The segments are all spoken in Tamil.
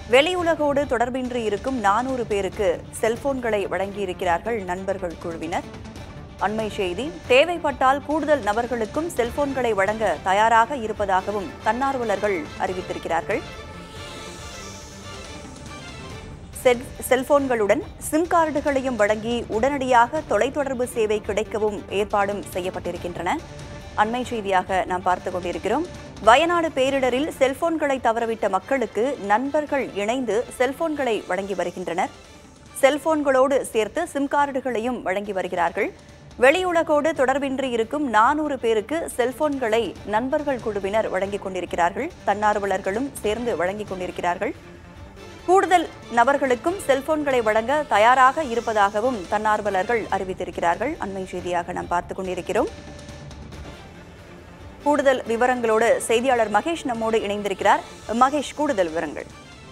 வெளியுலகோடு தொடர்பின்றி இருக்கும் நானூறு பேருக்கு செல்போன்களை வழங்கியிருக்கிறார்கள் நண்பர்கள் குழுவினர் அண்மை செய்தி தேவைப்பட்டால் கூடுதல் நபர்களுக்கும் செல்போன்களை வழங்க தயாராக இருப்பதாகவும் தன்னார்வலர்கள் அறிவித்திருக்கிறார்கள் செல்- செல்போன்களுடன் சிம் கார்டுகளையும் வழங்கி உடனடியாக தொலைத்தொடர்பு சேவை கிடைக்கவும் ஏற்பாடும் செய்யப்பட்டிருக்கின்றன அண்மை செய்தியாக நாம் பார்த்து கொண்டிருக்கிறோம் வயநாடு பேரிடரில் செல்போன்களை தவறவிட்ட மக்களுக்கு நண்பர்கள் இணைந்து செல்போன்களை வழங்கி வருகின்றனர் செல்போன்களோடு சேர்த்து சிம் கார்டுகளையும் வழங்கி வருகிறார்கள் வெளியுலகோடு தொடர்பின்றி இருக்கும் நானூறு பேருக்கு செல்போன்களை நண்பர்கள் குழுவினர் வழங்கிக் கொண்டிருக்கிறார்கள் தன்னார்வலர்களும் சேர்ந்து வழங்கிக் கொண்டிருக்கிறார்கள் கூடுதல் நபர்களுக்கும் செல்போன்களை வழங்க தயாராக இருப்பதாகவும் தன்னார்வலர்கள் அறிவித்திருக்கிறார்கள் அண்மை செய்தியாக நாம் பார்த்துக் கொண்டிருக்கிறோம் கூடுதல் விவரங்களோடு செய்தியாளர் மகேஷ் நம்மோடு இணைந்திருக்கிறார் மகேஷ் கூடுதல் விவரங்கள்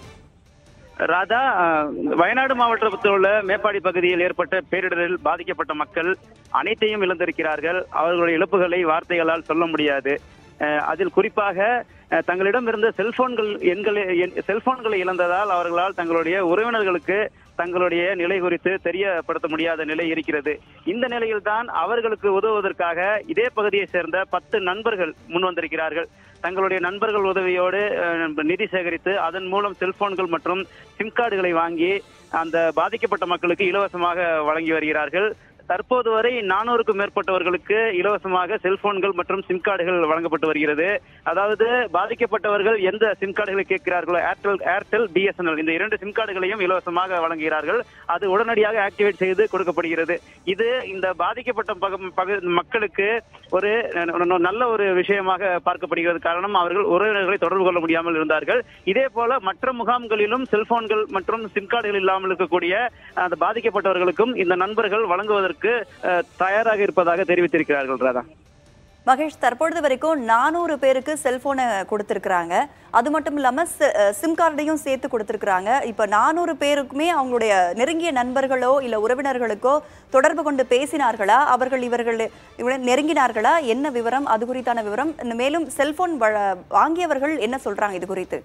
ராதா அஹ், வயநாடு மாவட்டத்தில் உள்ள மேப்பாடி பகுதியில் ஏற்பட்ட பேரிடரில் பாதிக்கப்பட்ட மக்கள் அனைத்தையும் இழந்திருக்கிறார்கள் அவர்களுடைய இழப்புகளை வார்த்தைகளால் சொல்ல முடியாது அஹ், அதில் குறிப்பாக அஹ், தங்களிடம் இருந்த செல்போன்கள் எண்களை எண்- செல்போன்களை இழந்ததால் அவர்களால் தங்களுடைய உறவினர்களுக்கு தங்களுடைய நிலை குறித்து தெரியப்படுத்த முடியாத நிலை இருக்கிறது இந்த நிலையில்தான் அவர்களுக்கு உதவுவதற்காக இதே பகுதியை சேர்ந்த பத்து நண்பர்கள் முன் வந்திருக்கிறார்கள் தங்களுடைய நண்பர்கள் உதவியோடு அஹ், நிதி சேகரித்து அதன் மூலம் செல்போன்கள் மற்றும் சிம் கார்டுகளை வாங்கி அந்த பாதிக்கப்பட்ட மக்களுக்கு இலவசமாக வழங்கி வருகிறார்கள் தற்போது வரை நானூறுக்கும் மேற்பட்டவர்களுக்கு இலவசமாக செல்போன்கள் மற்றும் சிம் கார்டுகள் வழங்கப்பட்டு வருகிறது அதாவது பாதிக்கப்பட்டவர்கள் எந்த சிம் கார்டுகளை கேட்கிறார்களோ ஏர்டெல் ஏர்டெல் பிஎஸ்என்எல் இந்த இரண்டு சிம் கார்டுகளையும் இலவசமாக வழங்குகிறார்கள் அது உடனடியாக ஆக்டிவேட் செய்து கொடுக்கப்படுகிறது இது இந்த பாதிக்கப்பட்ட பக- பக- மக்களுக்கு ஒரு ந- நல்ல ஒரு விஷயமாக பார்க்கப்படுகிறது காரணம் அவர்கள் உறவினர்களை தொடர்பு கொள்ள முடியாமல் இருந்தார்கள் இதே போல மற்ற முகாம்களிலும் செல்போன்கள் மற்றும் சிம் கார்டுகள் இல்லாமல் இருக்கக்கூடிய அந்த பாதிக்கப்பட்டவர்களுக்கும் இந்த நண்பர்கள் வழங்குவதற்கு அஹ், தயாராக இருப்பதாக தெரிவித்திருக்கிறார்கள் ராதா மகேஷ் தற்பொழுது வரைக்கும் நானூறு பேருக்கு செல்போனை கொடுத்திருக்கிறாங்க அது மட்டும் இல்லாம சி- அஹ் சிம் கார்டையும் சேர்த்து கொடுத்திருக்கிறாங்க இப்ப நானூறு பேருக்குமே அவங்களுடைய நெருங்கிய நண்பர்களோ இல்ல உறவினர்களுக்கோ தொடர்பு கொண்டு பேசினார்களா அவர்கள் இவர்கள் இவரை நெருங்கினார்களா என்ன விவரம் அது குறித்தான விவரம் இந்த மேலும் செல்போன் வழ- வாங்கியவர்கள் என்ன சொல்றாங்க இது குறித்து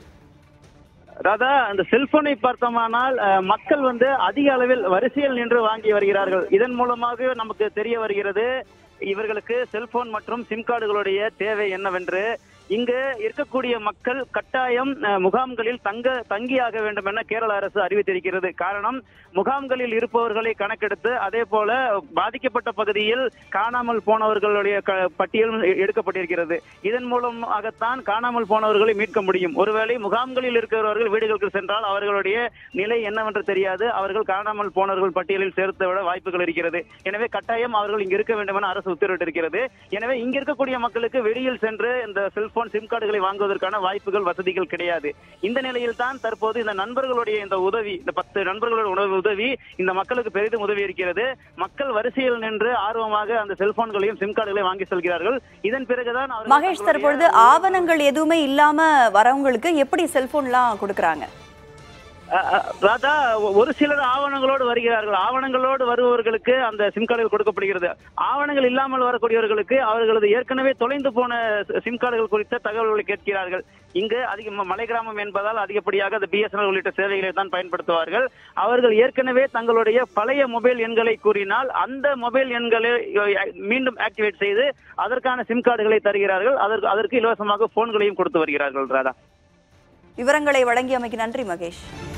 ராதா அந்த செல்போனை பார்த்தோமானால் அஹ், மக்கள் வந்து அதிக அளவில் வரிசையில் நின்று வாங்கி வருகிறார்கள் இதன் மூலமாக நமக்கு தெரிய வருகிறது இவர்களுக்கு செல்போன் மற்றும் சிம் கார்டுகளுடைய தேவை என்னவென்று இங்கு இருக்கக்கூடிய மக்கள் கட்டாயம் அஹ், முகாம்களில் தங்க தங்கியாக வேண்டும் என கேரள அரசு அறிவித்திருக்கிறது காரணம் முகாம்களில் இருப்பவர்களை கணக்கெடுத்து அதே போல பாதிக்கப்பட்ட பகுதியில் காணாமல் போனவர்களுடைய க- பட்டியலும் எ- எடுக்கப்பட்டிருக்கிறது இதன் மூலமாகத்தான் காணாமல் போனவர்களை மீட்க முடியும் ஒருவேளை முகாம்களில் இருக்கிறவர்கள் வீடுகளுக்கு சென்றால் அவர்களுடைய நிலை என்னவென்று தெரியாது அவர்கள் காணாமல் போனவர்கள் பட்டியலில் சேர்த்து விட வாய்ப்புகள் இருக்கிறது எனவே கட்டாயம் அவர்கள் இங்கு இருக்க வேண்டும் என அரசு உத்தரவிட்டிருக்கிறது எனவே இங்க இருக்கக்கூடிய மக்களுக்கு வெளியில் சென்று இந்த செல்போன் சிம் கார்டுகளை வாங்குவதற்கான வாய்ப்புகள் வசதிகள் கிடையாது இந்த நிலையில் தான் தற்போது இந்த நண்பர்களுடைய இந்த உதவி இந்த பத்து நண்பர்களோட உணவு உதவி இந்த மக்களுக்கு பெரிதும் உதவி இருக்கிறது மக்கள் வரிசையில் நின்று ஆர்வமாக அந்த செல்போன்களையும் சிம் கார்டுகளையும் வாங்கி செல்கிறார்கள் இதன் பிறகுதான் அவர்கள் மகேஷ் தங்களுடைய- தற்பொழுது ஆவணங்கள் எதுவுமே இல்லாம வரவங்களுக்கு எப்படி செல்போன்லாம் கொடுக்கறாங்க அஹ் அஹ் ராதா ஒ- ஒரு சிலர் ஆவணங்களோடு வருகிறார்கள் ஆவணங்களோடு வருபவர்களுக்கு அந்த சிம் கார்டுகள் கொடுக்கப்படுகிறது ஆவணங்கள் இல்லாமல் வரக்கூடியவர்களுக்கு அவர்களது ஏற்கனவே தொலைந்து போன சி- சிம் கார்டுகள் குறித்த தகவல்களை கேட்கிறார்கள் இங்கு அதிக ம- மலை கிராமம் என்பதால் அதிகப்படியாக அந்த பிஎஸ்என்எல் உள்ளிட்ட சேவைகளை தான் பயன்படுத்துவார்கள் அவர்கள் ஏற்கனவே தங்களுடைய பழைய மொபைல் எண்களை கூறினால் அந்த மொபைல் எண்களை அஹ், மீண்டும் ஆக்டிவேட் செய்து அதற்கான சிம் கார்டுகளை தருகிறார்கள் அதற்கு அதற்கு இலவசமாக போன்களையும் கொடுத்து வருகிறார்கள் ராதா விவரங்களை வழங்கியமைக்கு நன்றி மகேஷ்